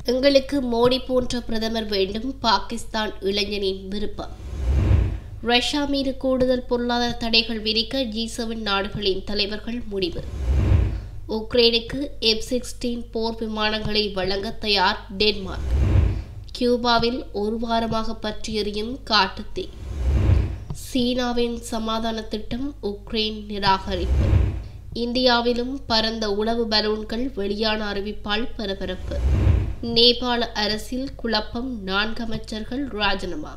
எங்களுக்கு மோடி போன்ற பிரதமர் வேண்டும் பாகிஸ்தான் இளைஞனின் விருப்பம் ரஷ்யா மீது கூடுதல் பொருளாதார தடைகள் விதிக்க ஜி செவன் நாடுகளின் தலைவர்கள் முடிவு உக்ரைனுக்கு எஃப் சிக்ஸ்டீன் போர் விமானங்களை வழங்க தயார் டென்மார்க் கியூபாவில் ஒரு வாரமாக பற்றி எறியும் காட்டுத்தீ சீனாவின் சமாதான திட்டம் உக்ரைன் நிராகரிப்பு இந்தியாவிலும் பரந்த உளவு பலூன்கள் வெளியான அறிவிப்பால் பரபரப்பு நேபாள அரசில் குழப்பம் நான்கு அமைச்சர்கள் ராஜினாமா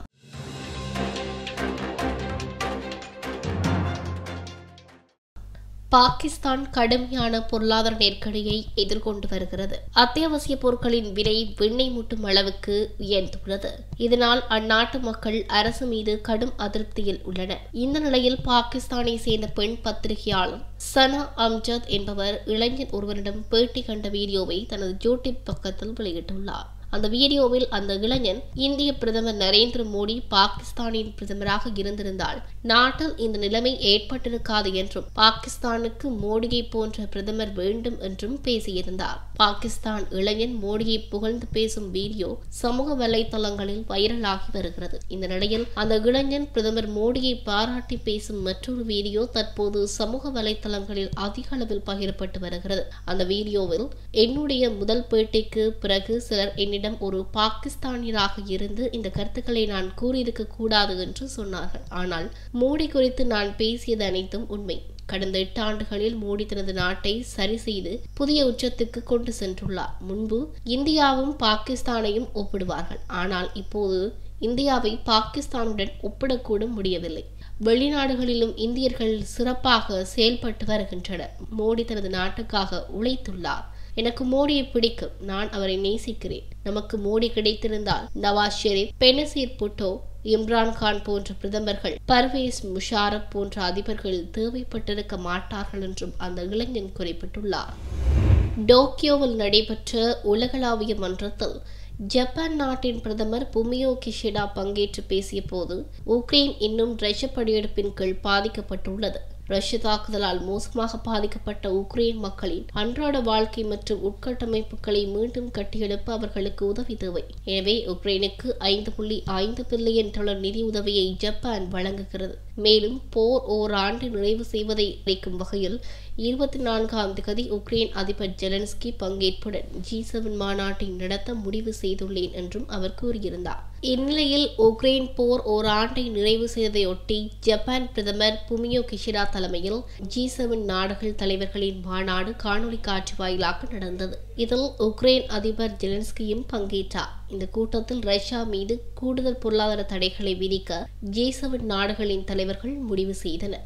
பாகிஸ்தான் கடுமையான பொருளாதார நெருக்கடியை எதிர்கொண்டு வருகிறது அத்தியாவசிய பொருட்களின் விலை விண்ணை முட்டும் அளவுக்கு உயர்ந்துள்ளது இதனால் அந்நாட்டு மக்கள் அரசு மீது கடும் அதிருப்தியில் உள்ளனர் இந்த நிலையில் பாகிஸ்தானை சேர்ந்த பெண் பத்திரிகையாளர் சனா அம்ஜத் என்பவர் இளைஞர் ஒருவரிடம் பேட்டி கண்ட வீடியோவை தனது யூடியூப் பக்கத்தில் வெளியிட்டுள்ளார் அந்த வீடியோவில் அந்த இளைஞன் இந்திய பிரதமர் நரேந்திர மோடி பாகிஸ்தானின் பிரதமராக இருந்திருந்தால் நாட்டில் இந்த நிலைமை ஏற்பட்டிருக்காது என்றும் பாகிஸ்தானுக்கு மோடியை போன்ற பிரதமர் வேண்டும் என்றும் பேசியிருந்தார் பாகிஸ்தான் இளைஞன் மோடியை புகழ்ந்து பேசும் வீடியோ சமூக வலைதளங்களில் வைரலாகி வருகிறது இந்த நிலையில் அந்த இளைஞன் பிரதமர் மோடியை பாராட்டி பேசும் மற்றொரு வீடியோ தற்போது சமூக வலைதளங்களில் அதிக அளவில் பகிரப்பட்டு வருகிறது அந்த வீடியோவில் என்னுடைய முதல் பேட்டிக்கு பிறகு சிலர் என்னிடம் என்னிடம் ஒரு பாகிஸ்தானியராக இருந்து இந்த கருத்துக்களை நான் கூறியிருக்க கூடாது என்று சொன்னார்கள் ஆனால் மோடி குறித்து நான் பேசியது அனைத்தும் உண்மை கடந்த எட்டு ஆண்டுகளில் மோடி தனது நாட்டை சரி செய்து புதிய உச்சத்துக்கு கொண்டு சென்றுள்ளார் முன்பு இந்தியாவும் பாகிஸ்தானையும் ஒப்பிடுவார்கள் ஆனால் இப்போது இந்தியாவை பாகிஸ்தானுடன் ஒப்பிடக்கூட முடியவில்லை வெளிநாடுகளிலும் இந்தியர்கள் சிறப்பாக செயல்பட்டு வருகின்றனர் மோடி தனது நாட்டுக்காக உழைத்துள்ளார் எனக்கு மோடியை பிடிக்கும் நான் அவரை நேசிக்கிறேன் நமக்கு மோடி கிடைத்திருந்தால் நவாஸ் ஷெரீப் பெனசீர் புட்டோ இம்ரான் கான் போன்ற பிரதமர்கள் பர்வேஸ் முஷாரப் போன்ற அதிபர்கள் தேவைப்பட்டிருக்க மாட்டார்கள் என்றும் அந்த இளைஞன் குறிப்பிட்டுள்ளார் டோக்கியோவில் நடைபெற்ற உலகளாவிய மன்றத்தில் ஜப்பான் நாட்டின் பிரதமர் புமியோ கிஷிடா பங்கேற்று பேசிய போது உக்ரைன் இன்னும் ரஷ்ய படையெடுப்பின் கீழ் பாதிக்கப்பட்டுள்ளது ரஷ்ய தாக்குதலால் மோசமாக பாதிக்கப்பட்ட உக்ரைன் மக்களின் அன்றாட வாழ்க்கை மற்றும் உட்கட்டமைப்புகளை மீண்டும் கட்டியெழுப்ப அவர்களுக்கு உதவி தேவை எனவே உக்ரைனுக்கு ஐந்து புள்ளி ஐந்து பில்லியன் டாலர் நிதி உதவியை ஜப்பான் வழங்குகிறது மேலும் போர் ஓராண்டு நிறைவு செய்வதை அளிக்கும் வகையில் இருபத்தி நான்காம் தேதி உக்ரைன் அதிபர் ஜெலன்ஸ்கி பங்கேற்புடன் ஜி செவன் மாநாட்டை நடத்த முடிவு செய்துள்ளேன் என்றும் அவர் கூறியிருந்தார் இந்நிலையில் உக்ரைன் போர் ஓராண்டை நிறைவு செய்ததையொட்டி ஜப்பான் பிரதமர் புமியோ கிஷிடா தலைமையில் ஜி செவன் நாடுகள் தலைவர்களின் மாநாடு காணொலி காட்சி வாயிலாக நடந்தது இதில் உக்ரைன் அதிபர் ஜெலன்ஸ்கியும் பங்கேற்றார் இந்த கூட்டத்தில் ரஷ்யா மீது கூடுதல் பொருளாதார தடைகளை விதிக்க ஜி செவன் நாடுகளின் தலைவர்கள் முடிவு செய்தனர்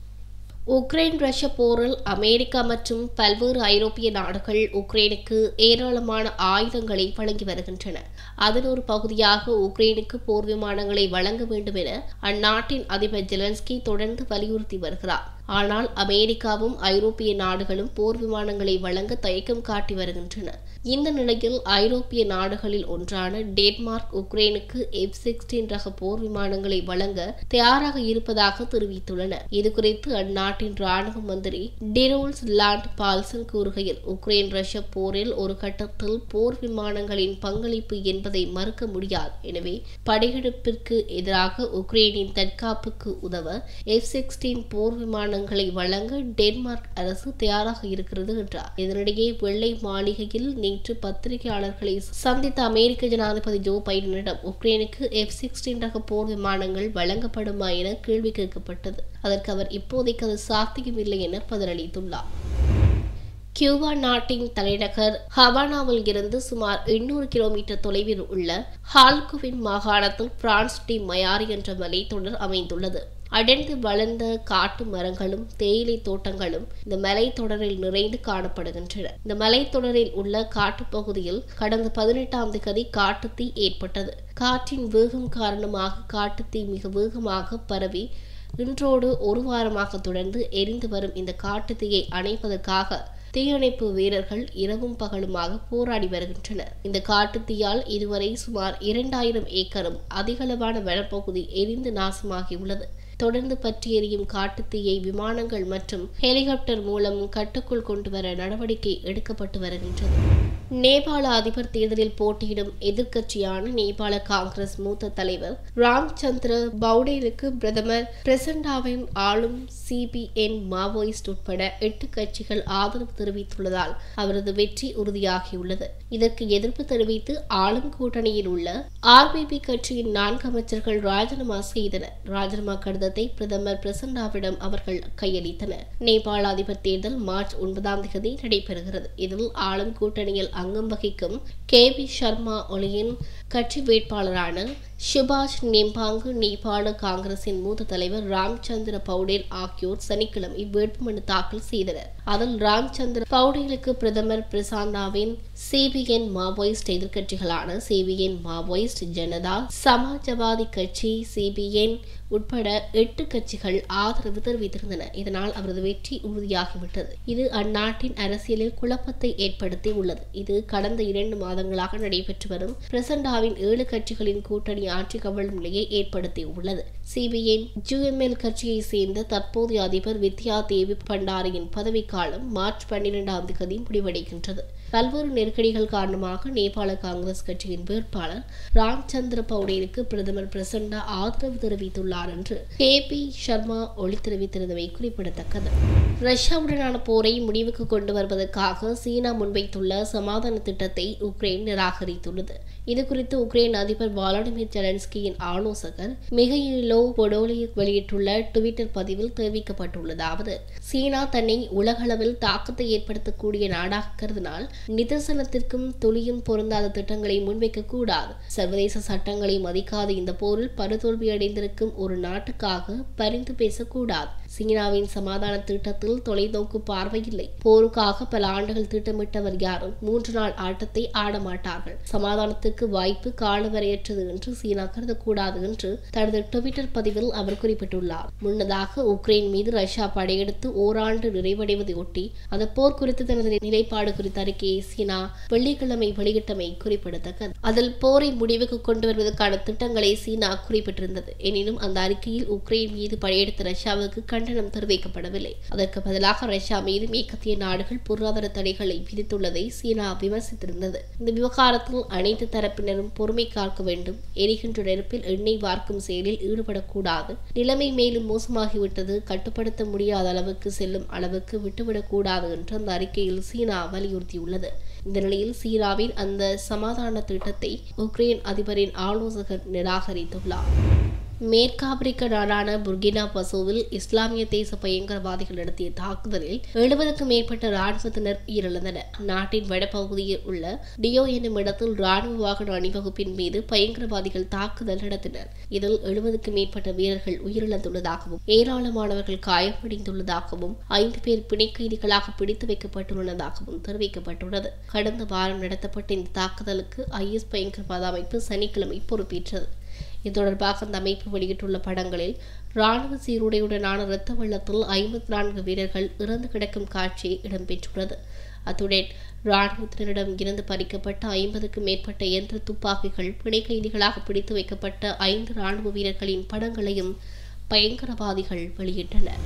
உக்ரைன் ரஷ்ய போரில் அமெரிக்கா மற்றும் பல்வேறு ஐரோப்பிய நாடுகள் உக்ரைனுக்கு ஏராளமான ஆயுதங்களை வழங்கி வருகின்றன அதன் ஒரு பகுதியாக உக்ரைனுக்கு போர் விமானங்களை வழங்க வேண்டும் என அந்நாட்டின் அதிபர் ஜெலன்ஸ்கி தொடர்ந்து வலியுறுத்தி வருகிறார் ஆனால் அமெரிக்காவும் ஐரோப்பிய நாடுகளும் போர் விமானங்களை வழங்க தயக்கம் காட்டி வருகின்றன இந்த நிலையில் ஐரோப்பிய நாடுகளில் ஒன்றான டென்மார்க் உக்ரைனுக்கு எஃப் சிக்ஸ்டீன் ரக போர் விமானங்களை வழங்க தயாராக இருப்பதாக தெரிவித்துள்ளன இதுகுறித்து அந்நாட்டின் ராணுவ மந்திரி டிரோல்ஸ் லாண்ட் பால்சன் கூறுகையில் உக்ரைன் ரஷ்ய போரில் ஒரு கட்டத்தில் போர் விமானங்களின் பங்களிப்பு என்பதை மறுக்க முடியாது எனவே படையெடுப்பிற்கு எதிராக உக்ரைனின் தற்காப்புக்கு உதவ எஃப் சிக்ஸ்டீன் போர் விமானங்களை வழங்க டென்மார்க் அரசு தயாராக இருக்கிறது என்றார் இதனிடையே வெள்ளை மாளிகையில் நேற்று பத்திரிகையாளர்களை சந்தித்த அமெரிக்க ஜனாதிபதி ஜோ பைடனிடம் உக்ரைனுக்கு எஃப் சிக்ஸ்டீன் ரக போர் விமானங்கள் வழங்கப்படுமா என கேள்வி கேட்கப்பட்டது அதற்கு அவர் இப்போதைக்கு அது சாத்தியமில்லை என பதிலளித்துள்ளார் கியூபா நாட்டின் தலைநகர் ஹவானாவில் இருந்து சுமார் எண்ணூறு கிலோமீட்டர் தொலைவில் உள்ள ஹால்குவின் மாகாணத்தில் பிரான்ஸ் டி மயாரி என்ற மலைத்தொடர் அமைந்துள்ளது அடர்ந்து வளர்ந்த காட்டு மரங்களும் தேயிலை தோட்டங்களும் இந்த மலைத்தொடரில் நிறைந்து காணப்படுகின்றன இந்த மலைத்தொடரில் உள்ள காட்டுப்பகுதியில் கடந்த பதினெட்டாம் தேதி காட்டுத்தீ ஏற்பட்டது காற்றின் வேகம் காரணமாக காட்டுத்தீ மிக வேகமாக பரவி இன்றோடு ஒரு வாரமாக தொடர்ந்து எரிந்து வரும் இந்த காட்டுத்தீயை அணைப்பதற்காக தீயணைப்பு வீரர்கள் இரவும் பகலுமாக போராடி வருகின்றனர் இந்த காட்டுத்தீயால் இதுவரை சுமார் இரண்டாயிரம் ஏக்கரும் அதிகளவான வனப்பகுதி எரிந்து நாசமாகியுள்ளது தொடர்ந்து பற்றி எரியும் காட்டுத்தீயை விமானங்கள் மற்றும் ஹெலிகாப்டர் மூலம் கட்டுக்குள் கொண்டு வர நடவடிக்கை எடுக்கப்பட்டு வருகின்றது நேபாள அதிபர் தேர்தலில் போட்டியிடும் எதிர்க்கட்சியான நேபாள காங்கிரஸ் மூத்த தலைவர் ராம்சந்திர பவுடேலுக்கு பிரதமர் பிரசண்டாவின் ஆளும் சிபிஎன் மாவோயிஸ்ட் உட்பட எட்டு கட்சிகள் ஆதரவு தெரிவித்துள்ளதால் அவரது வெற்றி உறுதியாகியுள்ளது இதற்கு எதிர்ப்பு தெரிவித்து ஆளும் கூட்டணியில் உள்ள ஆர்பிபி கட்சியின் நான்கு அமைச்சர்கள் ராஜினாமா செய்தனர் ராஜினாமா கடிதத்தை பிரதமர் பிரசண்டாவிடம் அவர்கள் கையளித்தனர் நேபாள அதிபர் தேர்தல் மார்ச் ஒன்பதாம் தேதி நடைபெறுகிறது இதில் ஆளும் கூட்டணியில் அங்கம் வகிக்கும் கே பி சர்மா ஒலியின் கட்சி வேட்பாளரான சுபாஷ் நிம்பாங்கு நேபாள காங்கிரசின் மூத்த தலைவர் ராம்சந்திர பவுடேல் ஆகியோர் சனிக்கிழமை வேட்புமனு தாக்கல் செய்தனர் அதில் ராம்சந்திர பவுடேலுக்கு பிரதமர் பிரசாந்தாவின் சிபிஎன் மாவோயிஸ்ட் எதிர்க்கட்சிகளான சிபிஎன் மாவோயிஸ்ட் ஜனதா சமாஜ்வாதி கட்சி சிபிஎன் உட்பட எட்டு கட்சிகள் ஆதரவு தெரிவித்திருந்தன இதனால் அவரது வெற்றி உறுதியாகிவிட்டது இது அந்நாட்டின் அரசியலில் குழப்பத்தை ஏற்படுத்தி உள்ளது இது கடந்த இரண்டு மாதங்களாக நடைபெற்று வரும் பிரசண்டாவின் ஏழு கட்சிகளின் கூட்டணி ஆட்சி கவிழும் நிலையை ஏற்படுத்தி உள்ளது சிபிஎன் ஜூஎம்எல் கட்சியை சேர்ந்த தற்போதைய அதிபர் வித்யா தேவி பண்டாரியின் பதவிக்காலம் மார்ச் பன்னிரெண்டாம் தேதி முடிவடைகின்றது பல்வேறு நெருக்கடிகள் காரணமாக நேபாள காங்கிரஸ் கட்சியின் வேட்பாளர் ராம்சந்திர பவுடேலுக்கு பிரதமர் பிரசண்டா ஆதரவு தெரிவித்துள்ளார் என்று கே பி சர்மா ஒளி தெரிவித்திருந்தவை குறிப்பிடத்தக்கது ரஷ்யாவுடனான போரை முடிவுக்கு கொண்டு வருவதற்காக சீனா முன்வைத்துள்ள சமாதான திட்டத்தை உக்ரைன் நிராகரித்துள்ளது இதுகுறித்து உக்ரைன் அதிபர் வாலாடிமிர் ஜெலன்ஸ்கியின் ஆலோசகர் மிகையிலோ பொடோலியக் வெளியிட்டுள்ள டுவிட்டர் பதிவில் தெரிவிக்கப்பட்டுள்ளதாவது சீனா தன்னை உலகளவில் தாக்கத்தை ஏற்படுத்தக்கூடிய நாடாக கருதினால் நிதர்சனத்திற்கும் துளியும் பொருந்தாத திட்டங்களை முன்வைக்க கூடாது சர்வதேச சட்டங்களை மதிக்காத இந்த போரில் படுதோல்வி அடைந்திருக்கும் ஒரு நாட்டுக்காக பரிந்து பேசக்கூடாது சீனாவின் சமாதான திட்டத்தில் தொலைநோக்கு பார்வையில்லை போருக்காக பல ஆண்டுகள் திட்டமிட்டவர் யாரும் மூன்று நாள் ஆட்டத்தை ஆட மாட்டார்கள் சமாதானத்துக்கு வாய்ப்பு காலவரையற்றது என்று சீனா கருதக்கூடாது என்று தனது ட்விட்டர் பதிவில் அவர் குறிப்பிட்டுள்ளார் முன்னதாக உக்ரைன் மீது ரஷ்யா படையெடுத்து ஓராண்டு நிறைவடைவதையொட்டி அந்த போர் குறித்து தனது நிலைப்பாடு குறித்த அறிக்கையை சீனா வெள்ளிக்கிழமை வெளியிட்டமை குறிப்பிடத்தக்கது அதில் போரை முடிவுக்கு கொண்டு வருவதற்கான திட்டங்களை சீனா குறிப்பிட்டிருந்தது எனினும் அந்த அறிக்கையில் உக்ரைன் மீது படையெடுத்த ரஷ்யாவுக்கு கண்டனம் தெரிவிக்கப்படவில்லை அதற்கு பதிலாக ரஷ்யா மீது மேற்கத்திய நாடுகள் பொருளாதார தடைகளை விதித்துள்ளதை சீனா விமர்சித்திருந்தது இந்த விவகாரத்தில் அனைத்து தரப்பினரும் பொறுமை காக்க வேண்டும் எரிகின்ற நெருப்பில் எண்ணெய் வார்க்கும் செயலில் ஈடுபடக்கூடாது நிலைமை மேலும் மோசமாகிவிட்டது கட்டுப்படுத்த முடியாத அளவுக்கு செல்லும் அளவுக்கு விட்டுவிடக்கூடாது என்று அந்த அறிக்கையில் சீனா வலியுறுத்தியுள்ளது இந்த நிலையில் சீனாவின் அந்த சமாதான திட்டத்தை உக்ரைன் அதிபரின் ஆலோசகர் நிராகரித்துள்ளார் மேற்காப்பிரிக்க நாடான புர்கினா பசோவில் இஸ்லாமிய தேச பயங்கரவாதிகள் நடத்திய தாக்குதலில் எழுபதுக்கும் மேற்பட்ட ராணுவத்தினர் உயிரிழந்தனர் நாட்டின் வடபகுதியில் உள்ள டியோ என்னும் இடத்தில் ராணுவ வாகன அணிவகுப்பின் மீது பயங்கரவாதிகள் தாக்குதல் நடத்தினர் இதில் எழுபதுக்கும் மேற்பட்ட வீரர்கள் உயிரிழந்துள்ளதாகவும் ஏராளமானவர்கள் காயமடைந்துள்ளதாகவும் ஐந்து பேர் பிணைக்கைதிகளாக பிடித்து வைக்கப்பட்டுள்ளதாகவும் தெரிவிக்கப்பட்டுள்ளது கடந்த வாரம் நடத்தப்பட்ட இந்த தாக்குதலுக்கு ஐஎஸ் பயங்கரவாத அமைப்பு சனிக்கிழமை பொறுப்பேற்றது இது தொடர்பாக அந்த அமைப்பு வெளியிட்டுள்ள படங்களில் ராணுவ சீருடையுடனான இரத்த வெள்ளத்தில் ஐம்பத்தி நான்கு வீரர்கள் இறந்து கிடக்கும் காட்சி இடம்பெற்றுள்ளது அத்துடன் ராணுவத்தினரிடம் இருந்து பறிக்கப்பட்ட ஐம்பதுக்கும் மேற்பட்ட இயந்திர துப்பாக்கிகள் பிணை கைதிகளாக பிடித்து வைக்கப்பட்ட ஐந்து ராணுவ வீரர்களின் படங்களையும் பயங்கரவாதிகள் வெளியிட்டனர்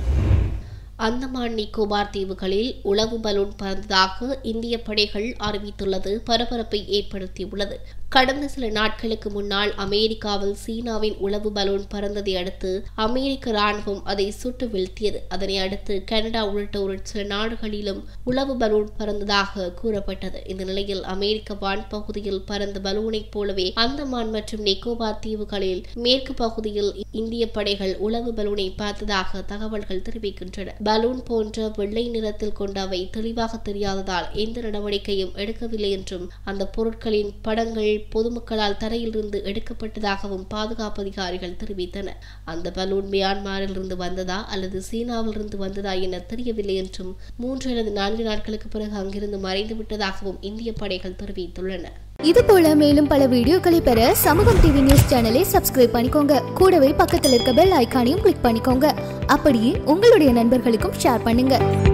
அந்தமான் நிக்கோபார் தீவுகளில் உளவு பலூன் பறந்ததாக இந்திய படைகள் அறிவித்துள்ளது பரபரப்பை ஏற்படுத்தியுள்ளது கடந்த சில நாட்களுக்கு முன்னால் அமெரிக்காவில் சீனாவின் உளவு பலூன் பறந்ததை அடுத்து அமெரிக்க ராணுவம் அதை சுட்டு வீழ்த்தியது அதனை அடுத்து கனடா உள்ளிட்ட ஒரு சில நாடுகளிலும் உளவு பலூன் பறந்ததாக கூறப்பட்டது இந்த நிலையில் அமெரிக்க வான் பகுதியில் பறந்த பலூனைப் போலவே அந்தமான் மற்றும் நிக்கோபார் தீவுகளில் மேற்கு பகுதியில் இந்திய படைகள் உளவு பலூனை பார்த்ததாக தகவல்கள் தெரிவிக்கின்றன பலூன் போன்ற வெள்ளை நிறத்தில் கொண்ட அவை தெளிவாக தெரியாததால் எந்த நடவடிக்கையும் எடுக்கவில்லை என்றும் அந்த பொருட்களின் படங்கள் பொதுமக்களால் தரையிலிருந்து எடுக்கப்பட்டதாகவும் பாதுகாப்பு அதிகாரிகள் தெரிவித்தனர் அந்த பலூன் மியான்மரில் இருந்து வந்ததா அல்லது சீனாவிலிருந்து வந்ததா என தெரியவில்லை என்றும் மூன்று அல்லது நான்கு நாட்களுக்கு பிறகு அங்கிருந்து மறைந்து விட்டதாகவும் இந்திய படைகள் தெரிவித்துள்ளன இது போல மேலும் பல வீடியோக்களை பெற சமூகம் டிவி நியூஸ் சேனலை சப்ஸ்கிரைப் பண்ணிக்கோங்க கூடவே பக்கத்தில் இருக்க பெல் ஐகானையும் கிளிக் பண்ணிக்கோங்க அப்படியே உங்களுடைய நண்பர்களுக்கும் ஷேர் பண்ணுங்க